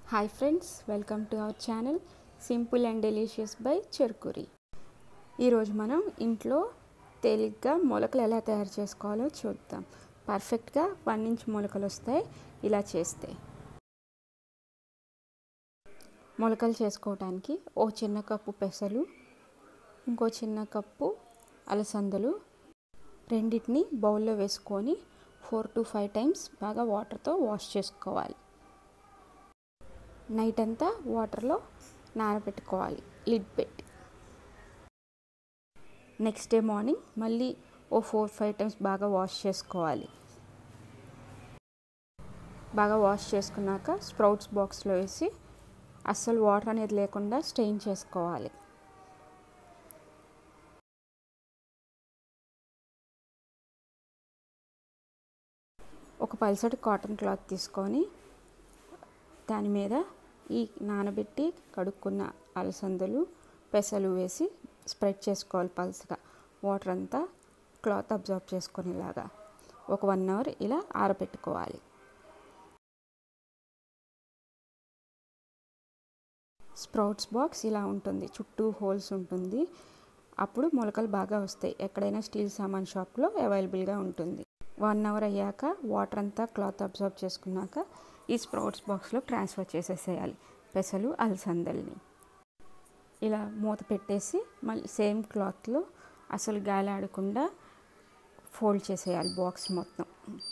hi friends welcome to our channel simple and delicious by Cherukuri ఈరోజు మనం ఇంట్లో తేలిగ్గా మొలకలు ఎలా తయారు చేసుకోవాలో చూద్దాం పర్ఫెక్ట్గా వన్ ఇంచ్ మొలకలు వస్తాయి ఇలా చేస్తే మొలకలు చేసుకోవడానికి ఓ చిన్న కప్పు పెసలు ఇంకో చిన్న కప్పు అలసందలు రెండింటిని బౌల్లో వేసుకొని ఫోర్ టు ఫైవ్ టైమ్స్ బాగా వాటర్తో వాష్ చేసుకోవాలి నైట్ అంతా వాటర్లో నానబెట్టుకోవాలి లిడ్ పెట్టి నెక్స్ట్ డే మార్నింగ్ మళ్ళీ ఓ ఫోర్ ఫైవ్ టైమ్స్ బాగా వాష్ చేసుకోవాలి బాగా వాష్ చేసుకున్నాక స్ప్రౌట్స్ బాక్స్లో వేసి అస్సలు వాటర్ అనేది లేకుండా స్టెయిన్ చేసుకోవాలి ఒక పల్సటి కాటన్ క్లాత్ తీసుకొని దాని మీద ఈ నానబెట్టి కడుక్కున్న అలసందలు పెసలు వేసి స్ప్రెడ్ చేసుకోవాలి పల్స్గా వాటర్ అంతా క్లాత్ అబ్జర్వ్ చేసుకునేలాగా ఒక వన్ అవర్ ఇలా ఆరబెట్టుకోవాలి స్ప్రౌట్స్ బాక్స్ ఇలా ఉంటుంది చుట్టూ హోల్స్ ఉంటుంది అప్పుడు మొలకలు బాగా వస్తాయి ఎక్కడైనా స్టీల్ సామాన్ షాప్లో అవైలబుల్గా ఉంటుంది వన్ అవర్ అయ్యాక వాటర్ అంతా క్లాత్ అబ్జర్వ్ చేసుకున్నాక ఈ స్ప్రౌట్స్ బాక్స్లో ట్రాన్స్ఫర్ చేసేసేయాలి పెసలు అలసందల్ని ఇలా మూత పెట్టేసి మళ్ళీ సేమ్ క్లాత్లో అసలు గాలి ఆడకుండా ఫోల్డ్ చేసేయాలి బాక్స్ మొత్తం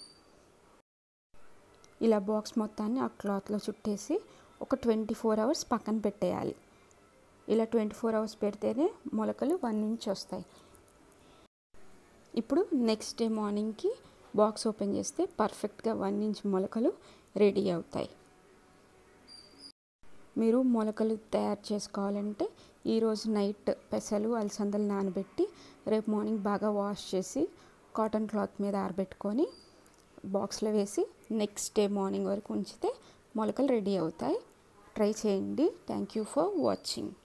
ఇలా బాక్స్ మొత్తాన్ని ఆ క్లాత్లో చుట్టేసి ఒక ట్వంటీ ఫోర్ అవర్స్ పక్కన పెట్టేయాలి ఇలా ట్వంటీ ఫోర్ అవర్స్ పెడితేనే మొలకలు వన్ ఇంచ్ వస్తాయి ఇప్పుడు నెక్స్ట్ డే మార్నింగ్కి బాక్స్ ఓపెన్ చేస్తే పర్ఫెక్ట్గా వన్ ఇంచ్ మొలకలు రెడీ అవుతాయి మీరు మొలకలు తయారు చేసుకోవాలంటే ఈరోజు నైట్ పెసలు అలసందలు నానబెట్టి రేపు మార్నింగ్ బాగా వాష్ చేసి కాటన్ క్లాత్ మీద ఆరబెట్టుకొని బాక్స్లో వేసి నెక్స్ట్ డే మార్నింగ్ వరకు ఉంచితే మొలకలు రెడీ అవుతాయి ట్రై చేయండి థ్యాంక్ యూ ఫర్ వాచింగ్